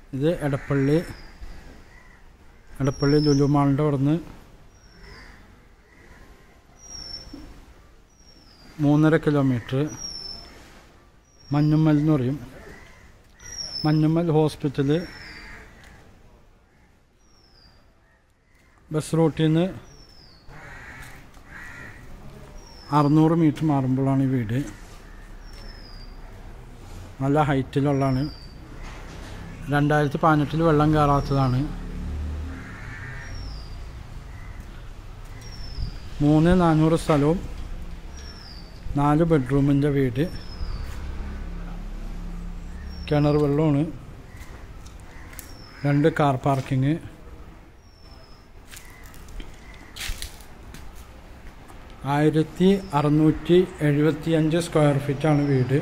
ഇത് എടപ്പള്ളി എടപ്പള്ളി ലുലുമാളിൻ്റെ അവിടുന്ന് മൂന്നര കിലോമീറ്റർ മഞ്ഞുമ്മൽ എന്ന് പറയും മഞ്ഞുമ്മൽ ഹോസ്പിറ്റൽ ബസ് റൂട്ടിൽ നിന്ന് അറുന്നൂറ് മീറ്റർ മാറുമ്പോഴാണ് ഈ വീട് നല്ല ഹൈറ്റിലുള്ളതാണ് രണ്ടായിരത്തി പതിനെട്ടിൽ വെള്ളം കയറാത്തതാണ് മൂന്ന് നാനൂറ് സ്ഥലവും നാല് ബെഡ്റൂമിൻ്റെ വീട് കിണർ വെള്ളമാണ് രണ്ട് കാർ പാർക്കിങ് ആയിരത്തി അറുന്നൂറ്റി എഴുപത്തി അഞ്ച് സ്ക്വയർ ഫീറ്റാണ് വീട്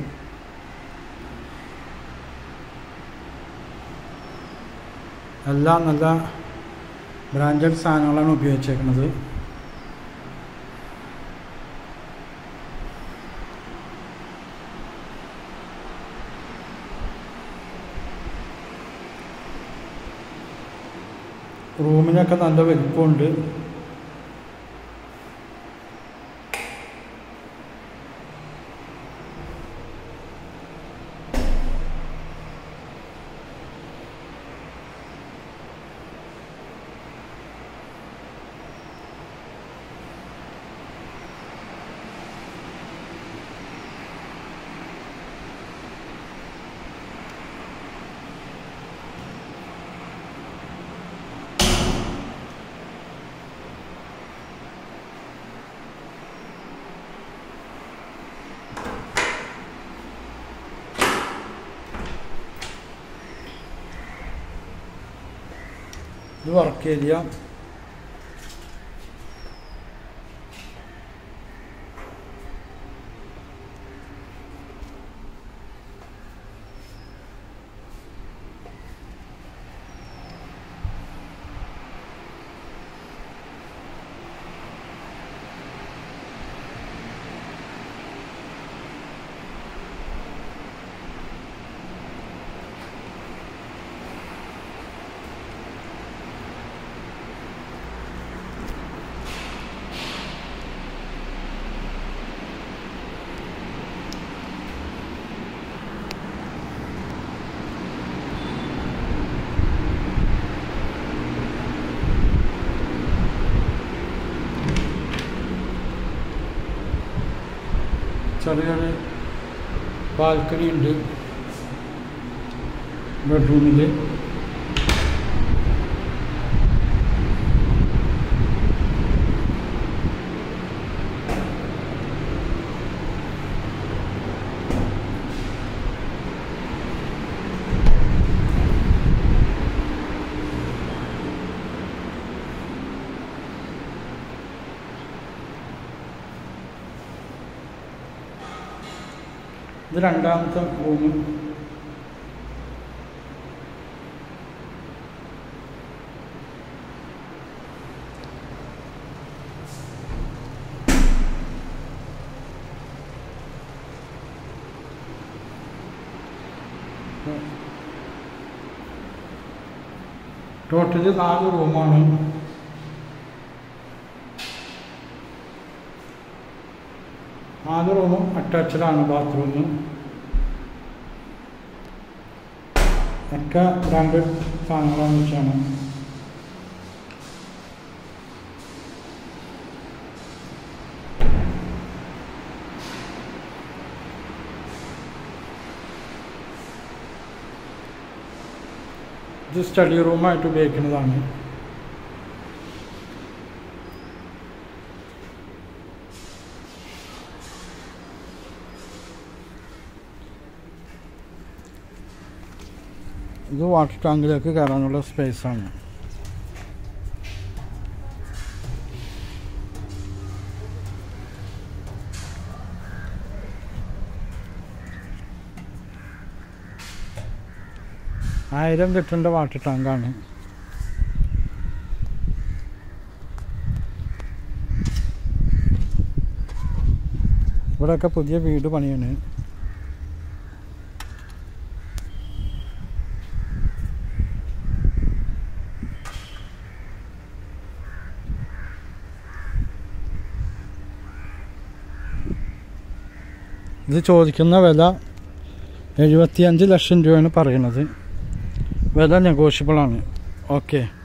എല്ലാം നല്ല ബ്രാൻഡഡ് സാധനങ്ങളാണ് ഉപയോഗിച്ചേക്കുന്നത് റൂമിനൊക്കെ നല്ല വലിപ്പമുണ്ട് ഇത് വർക്ക് ഏരിയ ചെറിയൊരു ബാൽക്കണി ഉണ്ട് ബെഡ്റൂമിൽ ഇത് രണ്ടാമത്തെ റൂം ടോട്ടല് നാല് റൂമാണ് നാല് റൂമും അറ്റാച്ചഡാണ് ബാത്റൂം ഒക്കെ ബ്രാൻഡഡ് സാധനങ്ങളാണെന്ന് വെച്ചാണ് ഇത് സ്റ്റഡി റൂമായിട്ട് ഉപയോഗിക്കുന്നതാണ് ഇത് വാട്ടർ ടാങ്കിലേക്ക് കയറാനുള്ള സ്പേസാണ് ആയിരം ലിറ്ററിൻ്റെ വാട്ടർ ടാങ്കാണ് ഇവിടെയൊക്കെ പുതിയ വീട് പണിയാണ് ഇത് ചോദിക്കുന്ന വില എഴുപത്തിയഞ്ച് ലക്ഷം രൂപയാണ് പറയുന്നത് വില നെഗോഷ്യബിൾ ആണ് ഓക്കെ